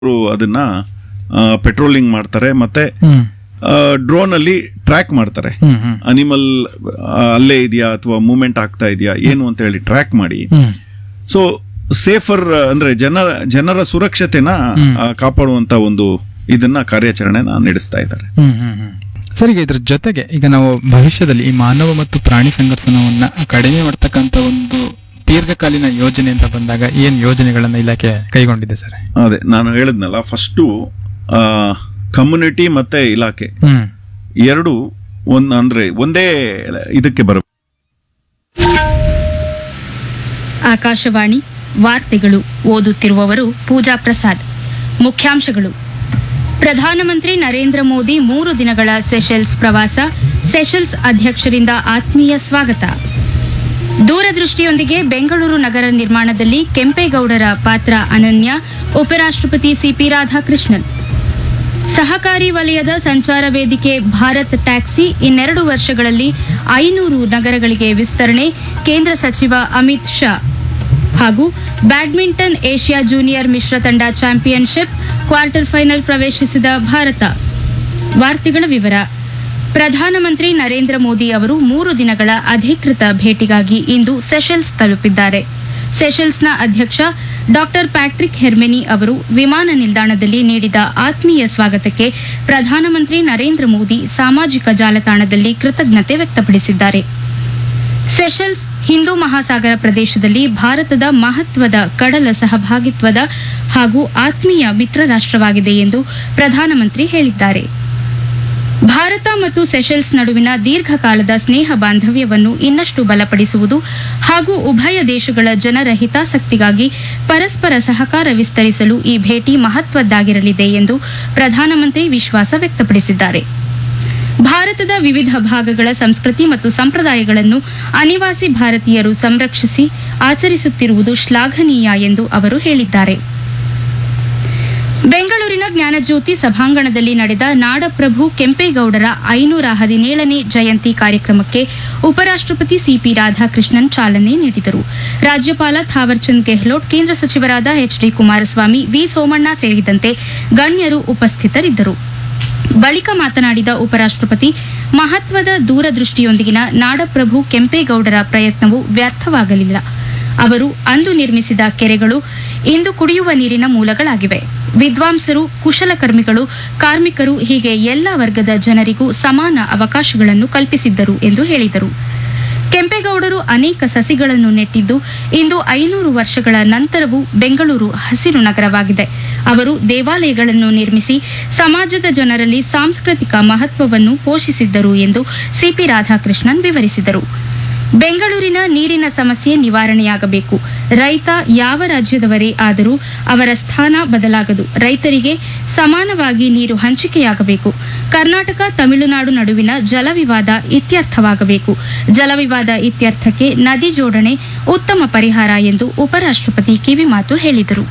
ಅವರು ಅದನ್ನ ಪೆಟ್ರೋಲಿಂಗ್ ಮಾಡ್ತಾರೆ ಮತ್ತೆ ಹ್ಮ್ ಡ್ರೋನ್ ಅಲ್ಲಿ ಟ್ರ್ಯಾಕ್ ಮಾಡ್ತಾರೆ ಹ್ಮ್ ಹ್ಮ್ ಅನಿಮಲ್ ಅಲ್ಲೇ ಇದೆಯಾ ಅಥವಾ ಮೂವ್ಮೆಂಟ್ ಆಗ್ತಾ ಇದೆಯಾ ಏನು ಅಂತ ಹೇಳಿ ಟ್ರ್ಯಾಕ್ ಮಾಡಿ ಹ್ಮ್ ಸೊ ಸೇಫರ್ ಅಂದ್ರೆ ಜನರ ಜನರ ಸುರಕ್ಷತೆನ ಆ, ಕಾಪಾಡುವಂತ ಒಂದು ಇದನ್ನ ಕಾರ್ಯಾಚರಣೆನ ನಡೆಸ್ತಾ ಇದ್ದಾರೆ ಹ್ಮ್ ಹ್ಮ್ ಹ್ಮ್ ಸರ್ ಈಗ ಇದ್ರ ಜೊತೆಗೆ ಈಗ ನಾವು ಭವಿಷ್ಯದಲ್ಲಿ ಈ ಮಾನವ ಮತ್ತು ಪ್ರಾಣಿ ಸಂಘರ್ಷಣವನ್ನ ಕಡಿಮೆ ಮಾಡ್ತಕ್ಕಂತ ಒಂದು ದೀರ್ಘಕಾಲೀನ ಯೋಜನೆ ಅಂತ ಬಂದಾಗ ಏನ್ ಯೋಜನೆಗಳನ್ನ ಇಲಾಖೆ ಕೈಗೊಂಡಿದೆ ಸರ್ ಅದೇ ನಾನು ಹೇಳಿದ್ನಲ್ಲ ಫಸ್ಟು ಕಮ್ಯುನಿಟಿ ಮತ್ತೆ ಇಲಾಖೆ ಹ್ಮ್ ಎರಡು ಒಂದ್ ಅಂದ್ರೆ ಒಂದೇ ಇದಕ್ಕೆ ಬರ ಆಕಾಶವಾಣಿ ವಾರ್ತೆಗಳು ಓದುತ್ತಿರುವವರು ಪೂಜಾ ಪ್ರಸಾದ್ ಮುಖ್ಯಾಂಶಗಳು ಪ್ರಧಾನಮಂತ್ರಿ ನರೇಂದ್ರ ಮೋದಿ ಮೂರು ದಿನಗಳ ಸೆಷೆಲ್ಸ್ ಪ್ರವಾಸ ಸೆಷೆಲ್ಸ್ ಅಧ್ಯಕ್ಷರಿಂದ ಆತ್ಮೀಯ ಸ್ವಾಗತ ದೂರದೃಷ್ಟಿಯೊಂದಿಗೆ ಬೆಂಗಳೂರು ನಗರ ನಿರ್ಮಾಣದಲ್ಲಿ ಕೆಂಪೇಗೌಡರ ಪಾತ್ರ ಅನನ್ಯ ಉಪರಾಷ್ಟ್ರಪತಿ ಸಿಪಿ ರಾಧಾಕೃಷ್ಣನ್ ಸಹಕಾರಿ ವಲಯದ ಸಂಚಾರ ವೇದಿಕೆ ಭಾರತ್ ಟ್ಯಾಕ್ಸಿ ಇನ್ನೆರಡು ವರ್ಷಗಳಲ್ಲಿ ಐನೂರು ನಗರಗಳಿಗೆ ವಿಸ್ತರಣೆ ಕೇಂದ್ರ ಸಚಿವ ಅಮಿತ್ ಶಾ ಹಾಗೂ ಬ್ಯಾಡ್ಮಿಂಟನ್ ಏಷ್ಯಾ ಜೂನಿಯರ್ ಮಿಶ್ರ ತಂಡ ಚಾಂಪಿಯನ್ಶಿಪ್ ಕ್ವಾರ್ಟರ್ ಫೈನಲ್ ಪ್ರವೇಶಿಸಿದ ಭಾರತ ವಾರ್ತೆಗಳ ವಿವರ ಪ್ರಧಾನಮಂತ್ರಿ ನರೇಂದ್ರ ಮೋದಿ ಅವರು ಮೂರು ದಿನಗಳ ಅಧಿಕೃತ ಭೇಟಿಗಾಗಿ ಇಂದು ಸೆಷೆಲ್ಸ್ ತಲುಪಿದ್ದಾರೆ ಸೆಷೆಲ್ಸ್ನ ಅಧ್ಯಕ್ಷ ಡಾಕ್ಟರ್ ಪ್ಯಾಟ್ರಿಕ್ ಹೆರ್ಮೆನಿ ಅವರು ವಿಮಾನ ನಿಲ್ದಾಣದಲ್ಲಿ ನೀಡಿದ ಆತ್ಮೀಯ ಸ್ವಾಗತಕ್ಕೆ ಪ್ರಧಾನಮಂತ್ರಿ ನರೇಂದ್ರ ಮೋದಿ ಸಾಮಾಜಿಕ ಜಾಲತಾಣದಲ್ಲಿ ಕೃತಜ್ಞತೆ ವ್ಯಕ್ತಪಡಿಸಿದ್ದಾರೆ ಸೆಷೆಲ್ಸ್ ಹಿಂದೂ ಮಹಾಸಾಗರ ಪ್ರದೇಶದಲ್ಲಿ ಭಾರತದ ಮಹತ್ವದ ಕಡಲ ಸಹಭಾಗಿತ್ವದ ಹಾಗೂ ಆತ್ಮೀಯ ಮಿತ್ರ ರಾಷ್ಟ್ರವಾಗಿದೆ ಎಂದು ಪ್ರಧಾನಮಂತ್ರಿ ಹೇಳಿದ್ದಾರೆ ಭಾರತ ಮತ್ತು ಸೆಷೆಲ್ಸ್ ನಡುವಿನ ದೀರ್ಘಕಾಲದ ಸ್ನೇಹ ಬಾಂಧವ್ಯವನ್ನು ಇನ್ನಷ್ಟು ಬಲಪಡಿಸುವುದು ಹಾಗೂ ಉಭಯ ದೇಶಗಳ ಜನರ ಹಿತಾಸಕ್ತಿಗಾಗಿ ಪರಸ್ಪರ ಸಹಕಾರ ವಿಸ್ತರಿಸಲು ಈ ಭೇಟಿ ಮಹತ್ವದ್ದಾಗಿರಲಿದೆ ಎಂದು ಪ್ರಧಾನಮಂತ್ರಿ ವಿಶ್ವಾಸ ವ್ಯಕ್ತಪಡಿಸಿದ್ದಾರೆ ಭಾರತದ ವಿವಿಧ ಭಾಗಗಳ ಸಂಸ್ಕೃತಿ ಮತ್ತು ಸಂಪ್ರದಾಯಗಳನ್ನು ಅನಿವಾಸಿ ಭಾರತೀಯರು ಸಂರಕ್ಷಿಸಿ ಆಚರಿಸುತ್ತಿರುವುದು ಶ್ಲಾಘನೀಯ ಎಂದು ಅವರು ಹೇಳಿದ್ದಾರೆ ಬೆಂಗಳೂರಿನ ಜ್ಞಾನಜ್ಯೋತಿ ಸಭಾಂಗಣದಲ್ಲಿ ನಡೆದ ನಾಡಪ್ರಭು ಕೆಂಪೇಗೌಡರ ಐನೂರ ಹದಿನೇಳನೇ ಜಯಂತಿ ಕಾರ್ಯಕ್ರಮಕ್ಕೆ ಉಪರಾಷ್ಟ್ರಪತಿ ಸಿಪಿ ರಾಧಾಕೃಷ್ಣನ್ ಚಾಲನೆ ನೀಡಿದರು ರಾಜ್ಯಪಾಲ ಥಾವರ್ಚಂದ್ ಗೆಹ್ಲೋಟ್ ಕೇಂದ್ರ ಸಚಿವರಾದ H D Kumaraswamy V Somanna ಸೇರಿದಂತೆ ಗಣ್ಯರು ಉಪಸ್ಥಿತರಿದ್ದರು ಬಳಿಕ ಮಾತನಾಡಿದ ಉಪರಾಷ್ಟ್ರಪತಿ ಮಹತ್ವದ ದೂರದೃಷ್ಟಿಯೊಂದಿಗಿನ ನಾಡಪ್ರಭು ಕೆಂಪೇಗೌಡರ ಪ್ರಯತ್ನವು ವ್ಯರ್ಥವಾಗಲಿಲ್ಲ ಅವರು ಅಂದು ನಿರ್ಮಿಸಿದ ಕೆರೆಗಳು ಇಂದು ಕುಡಿಯುವ ನೀರಿನ ಮೂಲಗಳಾಗಿವೆ ವಿದ್ವಾಂಸರು ಕುಶಲಕರ್ಮಿಗಳು ಕಾರ್ಮಿಕರು ಹೀಗೆ ಎಲ್ಲ ವರ್ಗದ ಜನರಿಗೂ ಸಮಾನ ಅವಕಾಶಗಳನ್ನು ಕಲ್ಪಿಸಿದ್ದರು ಎಂದು ಹೇಳಿದರು ಕೆಂಪೇಗೌಡರು ಅನೇಕ ಸಸಿಗಳನ್ನು ನೆಟ್ಟಿದ್ದು ಇಂದು ಐನೂರು ವರ್ಷಗಳ ನಂತರವೂ ಬೆಂಗಳೂರು ಹಸಿರು ನಗರವಾಗಿದೆ ಅವರು ದೇವಾಲಯಗಳನ್ನು ನಿರ್ಮಿಸಿ ಸಮಾಜದ ಜನರಲ್ಲಿ ಸಾಂಸ್ಕೃತಿಕ ಮಹತ್ವವನ್ನು ಪೋಷಿಸಿದ್ದರು ಎಂದು ಸಿಪಿ ರಾಧಾಕೃಷ್ಣನ್ ವಿವರಿಸಿದರು ಬೆಂಗಳೂರಿನ ನೀರಿನ ಸಮಸ್ಯೆ ನಿವಾರಣೆಯಾಗಬೇಕು ರೈತ ಯಾವ ರಾಜ್ಯದವರೇ ಆದರೂ ಅವರ ಸ್ಥಾನ ಬದಲಾಗದು ರೈತರಿಗೆ ಸಮಾನವಾಗಿ ನೀರು ಹಂಚಿಕೆಯಾಗಬೇಕು ಕರ್ನಾಟಕ ತಮಿಳುನಾಡು ನಡುವಿನ ಜಲವಿವಾದ ಇತ್ಯರ್ಥವಾಗಬೇಕು ಜಲವಿವಾದ ಇತ್ಯರ್ಥಕ್ಕೆ ನದಿ ಜೋಡಣೆ ಉತ್ತಮ ಪರಿಹಾರ ಎಂದು ಉಪರಾಷ್ಟ್ರಪತಿ ಕಿವಿಮಾತು ಹೇಳಿದರು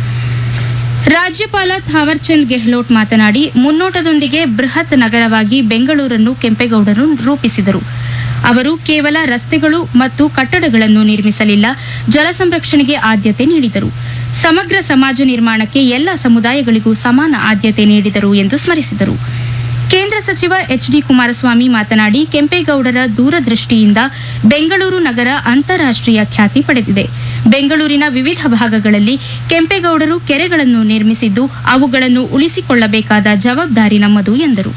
ರಾಜ್ಯಪಾಲ ಥಾವರ್ಚಂದ್ ಗೆಹ್ಲೋಟ್ ಮಾತನಾಡಿ ಮುನ್ನೋಟದೊಂದಿಗೆ ಬೃಹತ್ ನಗರವಾಗಿ ಬೆಂಗಳೂರನ್ನು ಕೆಂಪೇಗೌಡರು ರೂಪಿಸಿದರು ಅವರು ಕೇವಲ ರಸ್ತೆಗಳು ಮತ್ತು ಕಟ್ಟಡಗಳನ್ನು ನಿರ್ಮಿಸಲಿಲ್ಲ ಜಲ ಸಂರಕ್ಷಣೆಗೆ ಆದ್ಯತೆ ನೀಡಿದರು ಸಮಗ್ರ ಸಮಾಜ ನಿರ್ಮಾಣಕ್ಕೆ ಎಲ್ಲ ಸಮುದಾಯಗಳಿಗೂ ಸಮಾನ ಆದ್ಯತೆ ನೀಡಿದರು ಎಂದು ಸ್ಮರಿಸಿದರು ಕೇಂದ್ರ ಸಚಿವ ಎಚ್ ಡಿ ಕುಮಾರಸ್ವಾಮಿ ಮಾತನಾಡಿ ಕೆಂಪೇಗೌಡರ ದೂರದೃಷ್ಟಿಯಿಂದ ಬೆಂಗಳೂರು ನಗರ ಅಂತಾರಾಷ್ಟ್ರೀಯ ಖ್ಯಾತಿ ಪಡೆದಿದೆ ಬೆಂಗಳೂರಿನ ವಿವಿಧ ಭಾಗಗಳಲ್ಲಿ ಕೆಂಪೇಗೌಡರು ಕೆರೆಗಳನ್ನು ನಿರ್ಮಿಸಿದ್ದು ಅವುಗಳನ್ನು ಉಳಿಸಿಕೊಳ್ಳಬೇಕಾದ ಜವಾಬ್ದಾರಿ ನಮ್ಮದು ಎಂದರು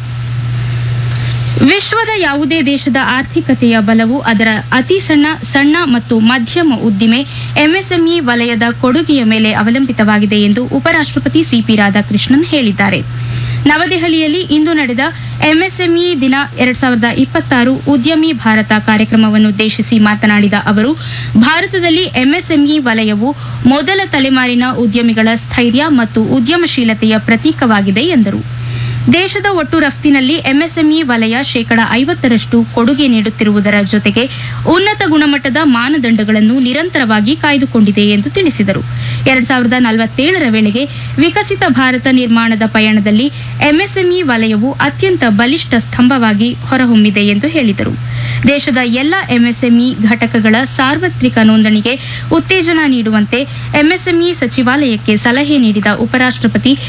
ವಿಶ್ವದ ಯಾವುದೇ ದೇಶದ ಆರ್ಥಿಕತೆಯ ಬಲವು ಅದರ ಅತಿ ಸಣ್ಣ ಸಣ್ಣ ಮತ್ತು ಮಧ್ಯಮ ಉದ್ದಿಮೆ ಎಂಎಸ್ಎಂಇ ವಲಯದ ಕೊಡುಗೆಯ ಮೇಲೆ ಅವಲಂಬಿತವಾಗಿದೆ ಎಂದು ಉಪರಾಷ್ಟ್ರಪತಿ ಸಿಪಿ ರಾಧಾಕೃಷ್ಣನ್ ಹೇಳಿದ್ದಾರೆ ನವದೆಹಲಿಯಲ್ಲಿ ಇಂದು ನಡೆದ ಎಂಎಸ್ಎಂಇ ದಿನ ಎರಡ್ ಸಾವಿರದ ಇಪ್ಪತ್ತಾರು ಉದ್ಯಮಿ ಭಾರತ ಕಾರ್ಯಕ್ರಮವನ್ನುದ್ದೇಶಿಸಿ ಮಾತನಾಡಿದ ಅವರು ಭಾರತದಲ್ಲಿ ಎಂಎಸ್ಎಂಇ ವಲಯವು ಮೊದಲ ತಲೆಮಾರಿನ ಉದ್ಯಮಿಗಳ ಸ್ಥೈರ್ಯ ಮತ್ತು ಉದ್ಯಮಶೀಲತೆಯ ಪ್ರತೀಕವಾಗಿದೆ ಎಂದರು ದೇಶದ ಒಟ್ಟು ರಫ್ತಿನಲ್ಲಿ ಎಂಎಸ್ಎಂಇ ವಲಯ ಶೇಕಡ ಐವತ್ತರಷ್ಟು ಕೊಡುಗೆ ನೀಡುತ್ತಿರುವುದರ ಜೊತೆಗೆ ಉನ್ನತ ಗುಣಮಟ್ಟದ ಮಾನದಂಡಗಳನ್ನು ನಿರಂತರವಾಗಿ ಕಾಯ್ದುಕೊಂಡಿದೆ ಎಂದು ತಿಳಿಸಿದರು ಎರಡ್ ಸಾವಿರದ ನಲವತ್ತೇಳರ ವೇಳೆಗೆ ವಿಕಸಿತ ಭಾರತ ನಿರ್ಮಾಣದ ಪಯಣದಲ್ಲಿ ಎಂಎಸ್ಎಂಇ ವಲಯವು ಅತ್ಯಂತ ಬಲಿಷ್ಠ ಸ್ತಂಭವಾಗಿ ಹೊರಹೊಮ್ಮಿದೆ ಎಂದು ಹೇಳಿದರು ದೇಶದ ಎಲ್ಲ ಎಂಎಸ್ಎಂಇ ಘಟಕಗಳ ಸಾರ್ವತ್ರಿಕ ನೋಂದಣಿಗೆ ಉತ್ತೇಜನ ನೀಡುವಂತೆ ಎಂಎಸ್ಎಂಇ ಸಚಿವಾಲಯಕ್ಕೆ ಸಲಹೆ ನೀಡಿದ ಉಪರಾಷ್ಟ್ರಪತಿ